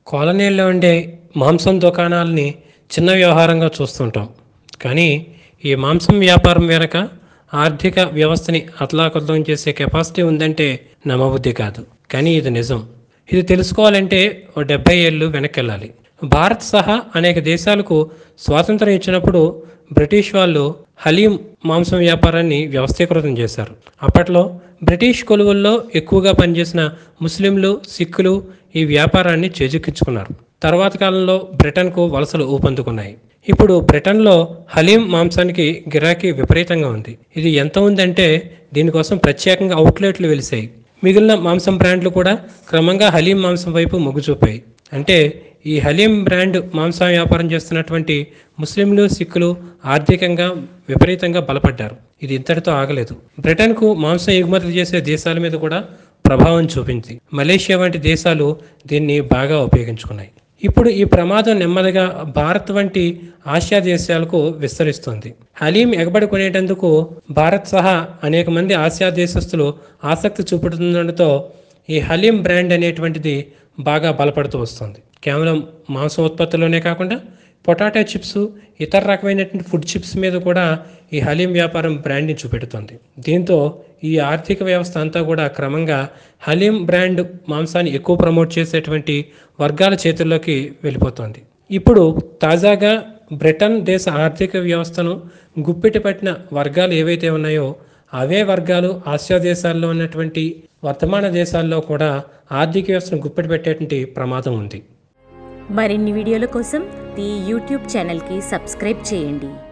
కాలనీల్లో ఉండే మాంసం దుకాణాలని చిన్న వ్యవహారంగా చూస్తుంటాం కానీ ఈ మాంసం వ్యాపారం వెనక ఆర్థిక వ్యవస్థని అతలాకుతలం చేసే కెపాసిటీ ఉందంటే నమ్మబుద్ధి కాదు కానీ ఇది నిజం ఇది తెలుసుకోవాలంటే ఓ డెబ్బై ఏళ్ళు వెనక్కి వెళ్ళాలి భారత్ సహా అనేక దేశాలకు స్వాతంత్రం ఇచ్చినప్పుడు బ్రిటిష్ వాళ్ళు హలీం మాంసం వ్యాపారాన్ని వ్యవస్థీకృతం చేశారు అప్పట్లో బ్రిటిష్ కొలువుల్లో ఎక్కువగా పనిచేసిన ముస్లింలు సిక్కులు ఈ వ్యాపారాన్ని చేజిక్కించుకున్నారు తర్వాత కాలంలో బ్రిటన్కు వలసలు ఊపందుకున్నాయి ఇప్పుడు బ్రిటన్లో హలీం మాంసానికి గిరాకీ విపరీతంగా ఉంది ఇది ఎంత ఉందంటే దీనికోసం ప్రత్యేకంగా అవుట్లెట్లు వెలిసాయి మిగిలిన మాంసం బ్రాండ్లు కూడా క్రమంగా హలీం మాంసం వైపు మొగ్గు చూపాయి అంటే ఈ హలీం బ్రాండ్ మాంసం వ్యాపారం చేస్తున్నటువంటి ముస్లింలు సిక్కులు ఆర్థికంగా విపరీతంగా బలపడ్డారు ఇది ఇంతటితో ఆగలేదు బ్రిటన్కు మాంసం ఎగుమతి చేసే దేశాల మీద కూడా ప్రభావం చూపింది మలేషియా వంటి దేశాలు దీన్ని బాగా ఉపయోగించుకున్నాయి ఇప్పుడు ఈ ప్రమాదం నెమ్మదిగా భారత్ వంటి ఆసియా దేశాలకు విస్తరిస్తుంది హలీం ఎగబడి కొనేటందుకు భారత్ సహా అనేక మంది ఆసియా దేశస్తులు ఆసక్తి చూపుతుండటంతో ఈ హలీం బ్రాండ్ అనేటువంటిది బాగా బలపడుతూ వస్తుంది కేవలం మాంసం ఉత్పత్తుల్లోనే కాకుండా పొటాటో చిప్స్ ఇతర రకమైనటువంటి ఫుడ్ చిప్స్ మీద కూడా ఈ హలీం వ్యాపారం బ్రాండ్ని చూపెడుతుంది దీంతో ఈ ఆర్థిక వ్యవస్థ అంతా కూడా క్రమంగా హలీం బ్రాండ్ మాంసాన్ని ఎక్కువ ప్రమోట్ చేసేటువంటి వర్గాల చేతుల్లోకి వెళ్ళిపోతుంది ఇప్పుడు తాజాగా బ్రిటన్ దేశ ఆర్థిక వ్యవస్థను గుప్పిటి పట్టిన వర్గాలు ఏవైతే ఉన్నాయో అవే వర్గాలు ఆసియా దేశాల్లో ఉన్నటువంటి వర్తమాన దేశాల్లో కూడా ఆర్థిక వ్యవస్థను గుప్పిటి పెట్టేటువంటి ప్రమాదం ఉంది మరిన్ని వీడియోల కోసం ఈ యూట్యూబ్ ఛానల్కి సబ్స్క్రైబ్ చేయండి